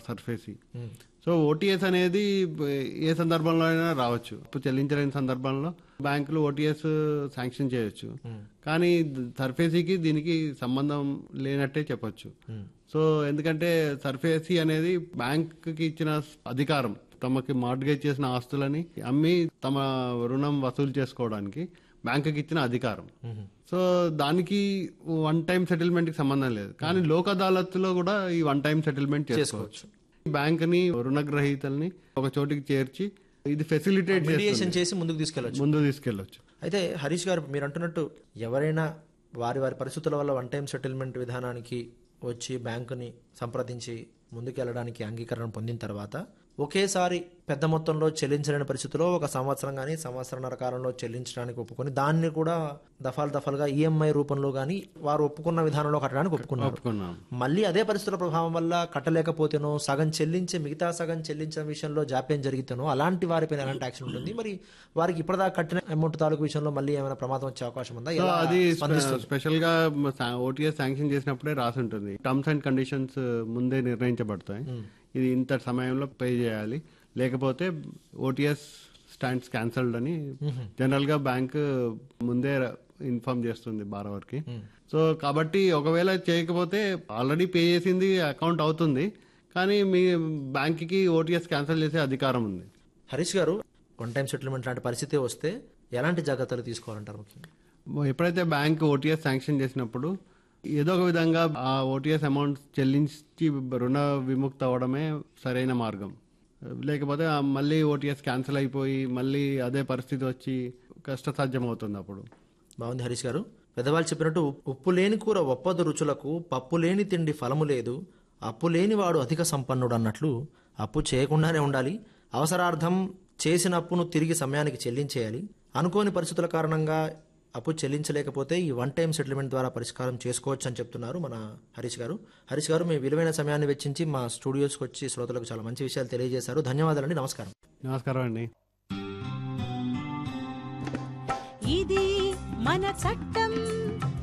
SARFAESI so OTS అనేది ఏ సందర్భంలో అయినా రావచ్చు ఇప్పుడు చెల్లించలేని సందర్భంలో బ్యాంకులు ఓటీఎస్ శాంక్షన్ చేయొచ్చు కానీ సర్ఫేసీకి దీనికి సంబంధం లేనట్టే చెప్పొచ్చు సో ఎందుకంటే సర్ఫేసీ అనేది బ్యాంకుకి ఇచ్చిన అధికారం తమకి మార్గేజ్ చేసిన ఆస్తులని అమ్మి తమ రుణం వసూలు చేసుకోవడానికి బ్యాంకుకి ఇచ్చిన అధికారం సో దానికి వన్ టైం సెటిల్మెంట్ కి సంబంధం లేదు కానీ లోక్ అదాలత్లో కూడా ఈ వన్ టైం సెటిల్మెంట్ చేసుకోవచ్చు బ్యాంక్ ని రుణగ్రహీతల్ని ఒక చోటికి చేర్చి ఇది ఫెసిలిటేట్ మీడియేషన్ చేసి ముందుకు తీసుకెళ్ళచ్చు ముందు తీసుకెళ్లొచ్చు అయితే హరీష్ గారు మీరు అంటున్నట్టు ఎవరైనా వారి వారి పరిస్థితుల వల్ల వన్ టైం సెటిల్మెంట్ విధానానికి వచ్చి బ్యాంకుని సంప్రదించి ముందుకెళ్ళడానికి అంగీకరణ పొందిన తర్వాత ఒకేసారి పెద్ద మొత్తంలో చెల్లించలేని పరిస్థితిలో ఒక సంవత్సరం కానీ సంవత్సరంన్నర కాలంలో చెల్లించడానికి ఒప్పుకొని దాన్ని కూడా దఫాలు దఫాలుగా ఈఎంఐ రూపంలో కానీ వారు ఒప్పుకున్న విధానంలో కట్టడానికి ఒప్పుకున్నారు ఒప్పుకున్నాం మళ్ళీ అదే పరిస్థితుల ప్రభావం వల్ల కట్టలేకపోతేనో సగం చెల్లించే మిగతా సగం చెల్లించిన విషయంలో జాప్యం జరిగితేనో అలాంటి వారిపైన ఎలాంటి యాక్షన్ ఉంటుంది మరి వారికి ఇప్పటిదాకా కట్టిన అమౌంట్ తాలూకు విషయంలో మళ్ళీ ఏమైనా ప్రమాదం వచ్చే అవకాశం ఉందా సో ఎలా అది స్పందిస్తుంది? స్పెషల్ గా ఓటీఎస్ శాంక్షన్ చేసినప్పుడే రాసి ఉంటుంది టర్మ్స్ అండ్ కండిషన్స్ ముందే నిర్ణయించబడతాయి ఇది ఇంత సమయంలో పే చేయాలి లేకపోతే ఓటీఎస్ స్టాండ్స్ క్యాన్సల్డ్ అని జనరల్ గా బ్యాంక్ ముందే ఇన్ఫార్మ్ చేస్తుంది బారోవర్ కి సో కాబట్టి ఒకవేళ చేయకపోతే ఆల్రెడీ పే చేసింది అకౌంట్ అవుతుంది కానీ మీ బ్యాంక్ కి ఓటీఎస్ క్యాన్సిల్ చేసే అధికారం ఉంది హరీష్ గారు వన్ టైం సెటిల్మెంట్ లాంటి పరిస్థితి వస్తే ఎలాంటి జాగ్రత్తలు తీసుకోవాలంటారు ముఖ్యంగా ఎప్పుడైతే బ్యాంక్ ఓటీఎస్ శాంక్షన్ చేసినప్పుడు ఏదో ఒక విధంగా ఆ ఓటీఎస్ అమౌంట్ చెల్లించి రుణ విముక్త అవ్వడమే సరైన మార్గం లేకపోతే ఆ మళ్ళీ ఓటీఎస్ క్యాన్సిల్ అయిపోయి మళ్ళీ అదే పరిస్థితి వచ్చి కష్టసాధ్యం అవుతుంది అప్పుడు బాగుంది హరీష్ గారు పెద్దవాళ్ళు చెప్పినట్టు ఉప్పు లేని కూర ఒప్పదు రుచులకు పప్పు లేని తిండి ఫలము లేదు అప్పు లేని వాడు అధిక సంపన్నుడు అన్నట్లు అప్పు చేయకుండానే ఉండాలి అవసరార్థం చేసిన అప్పును తిరిగి సమయానికి చెల్లించేయాలి అనుకోని పరిస్థితుల కారణంగా అప్పు చెల్లించలేకపోతే ఈ వన్ టైం సెటిల్మెంట్ ద్వారా పరిష్కారం చేసుకోవచ్చు అని చెప్తున్నారు మన హరీష్ గారు హరీష్ గారు మీ విలువైన సమయాన్ని వెచ్చించి మా స్టూడియోస్కి వచ్చి శ్రోతలకు చాలా మంచి విషయాలు తెలియజేశారు ధన్యవాదాలండి నమస్కారం నమస్కారం అండి ఇది మన చట్టం